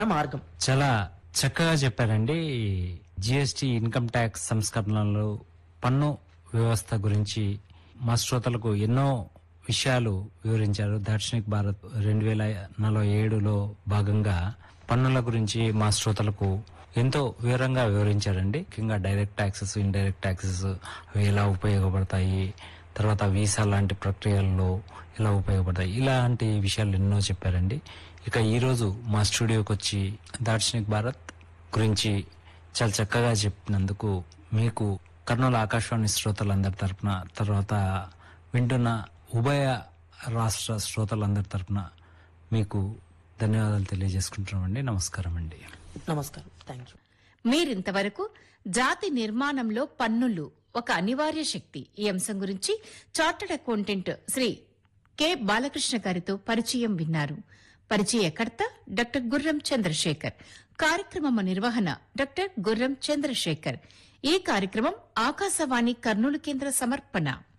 మార్గం చాలా చక్కగా చెప్పారండి జిఎస్టి ఇన్కమ్ ట్యాక్స్ సంస్కరణలు పన్ను వ్యవస్థ గురించి మా శ్రోతలకు ఎన్నో విషయాలు వివరించారు దార్శనిక్ భారత్ రెండు వేల నలభై ఏడులో భాగంగా పన్నుల గురించి మా శ్రోతలకు ఎంతో వివరంగా వివరించారండి ముఖ్యంగా డైరెక్ట్ ట్యాక్సెస్ ఇండైరెక్ట్ ట్యాక్సెస్ అవి ఎలా ఉపయోగపడతాయి తర్వాత వీసా లాంటి ప్రక్రియల్లో ఎలా ఉపయోగపడతాయి ఇలాంటి విషయాలు ఎన్నో చెప్పారండి ఇక ఈరోజు మా స్టూడియోకి వచ్చి దార్శనిక్ భారత్ గురించి చాలా చక్కగా చెప్పినందుకు మీకు కర్నూలు ఆకాశవాణి శ్రోతలందరి తరపున తర్వాత వింటున్న ఉభయ రాష్ట్ర శ్రోతలందరి తరపున మీకు ధన్యవాదాలు తెలియజేసుకుంటున్నామండి నమస్కారం అండి నమస్కారం థ్యాంక్ యూ మీరింతవరకు జాతి నిర్మాణంలో పన్నులు ఒక అనివార్య శక్తి ఈ అంశం గురించి chartered accountant Shri K Balakrishna గారితో పరిచయం విన్నారు పరిచయకర్త డాక్టర్ గుర్రం చంద్రశేఖర్ కార్యక్రమం నిర్వహణ డాక్టర్ గుర్రం చంద్రశేఖర్ ఈ కార్యక్రమం ఆకాశవాణి కర్నూలు కేంద్ర సమర్పణ